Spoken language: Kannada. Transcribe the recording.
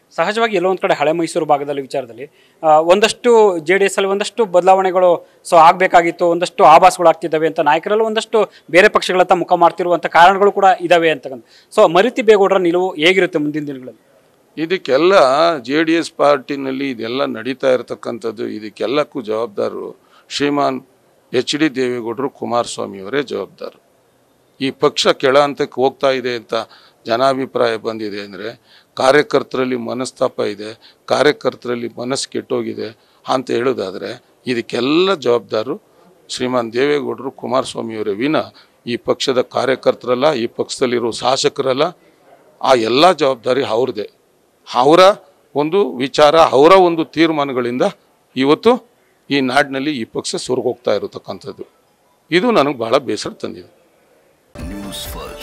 ಸಹಜವಾಗಿ ಎಲ್ಲೋ ಒಂದು ಕಡೆ ಹಳೆ ಮೈಸೂರು ಭಾಗದಲ್ಲಿ ವಿಚಾರದಲ್ಲಿ ಆ, ಒಂದಷ್ಟು ಜೆ ಡಿ ಎಸ್ ಅಲ್ಲಿ ಒಂದಷ್ಟು ಬದಲಾವಣೆಗಳು ಸೊ ಆಗಬೇಕಾಗಿತ್ತು ಒಂದಷ್ಟು ಆಭಾಸಗಳು ಆಗ್ತಿದ್ದಾವೆ ಅಂತ ನಾಯಕರೆಲ್ಲ ಒಂದಷ್ಟು ಬೇರೆ ಪಕ್ಷಗಳತ್ತ ಮುಖ ಮಾಡ್ತಿರುವಂಥ ಕಾರಣಗಳು ಕೂಡ ಇದಾವೆ ಅಂತಕ್ಕಂಥ ಸೊ ಮರಿತಿ ಬೇಗೌಡರ ನಿಲುವು ಹೇಗಿರುತ್ತೆ ಮುಂದಿನ ದಿನಗಳಲ್ಲಿ ಇದಕ್ಕೆಲ್ಲ ಜೆ ಡಿ ಎಸ್ ಪಾರ್ಟಿನಲ್ಲಿ ಇದೆಲ್ಲ ನಡೀತಾ ಇರತಕ್ಕಂಥದ್ದು ಇದಕ್ಕೆಲ್ಲಕ್ಕೂ ಜವಾಬ್ದಾರರು ಶ್ರೀಮಾನ್ ಎಚ್ ಡಿ ದೇವೇಗೌಡರು ಕುಮಾರಸ್ವಾಮಿಯವರೇ ಜವಾಬ್ದಾರು ಈ ಪಕ್ಷ ಕೆಳ ಹಂತಕ್ಕೆ ಹೋಗ್ತಾ ಇದೆ ಅಂತ ಜನಾಭಿಪ್ರಾಯ ಬಂದಿದೆ ಅಂದರೆ ಕಾರ್ಯಕರ್ತರಲ್ಲಿ ಮನಸ್ತಾಪ ಇದೆ ಕಾರ್ಯಕರ್ತರಲ್ಲಿ ಮನಸ್ಸು ಕೆಟ್ಟೋಗಿದೆ ಅಂತ ಹೇಳೋದಾದರೆ ಇದಕ್ಕೆಲ್ಲ ಜವಾಬ್ದಾರು ಶ್ರೀಮಾನ್ ದೇವೇಗೌಡರು ಕುಮಾರಸ್ವಾಮಿಯವರೇ ವಿನ ಈ ಪಕ್ಷದ ಕಾರ್ಯಕರ್ತರಲ್ಲ ಈ ಪಕ್ಷದಲ್ಲಿರೋ ಶಾಸಕರಲ್ಲ ಆ ಎಲ್ಲ ಜವಾಬ್ದಾರಿ ಅವ್ರದ್ದೇ ಅವರ ಒಂದು ವಿಚಾರ ಅವರ ಒಂದು ತೀರ್ಮಾನಗಳಿಂದ ಇವತ್ತು ಈ ನಾಡಿನಲ್ಲಿ ಈ ಪಕ್ಷ ಸುರ್ಗೋಗ್ತಾ ಇರತಕ್ಕಂಥದ್ದು ಇದು ನನಗೆ ಭಾಳ ಬೇಸರ ತಂದಿದೆ ನ್ಯೂಸ್ ಫಸ್ಟ್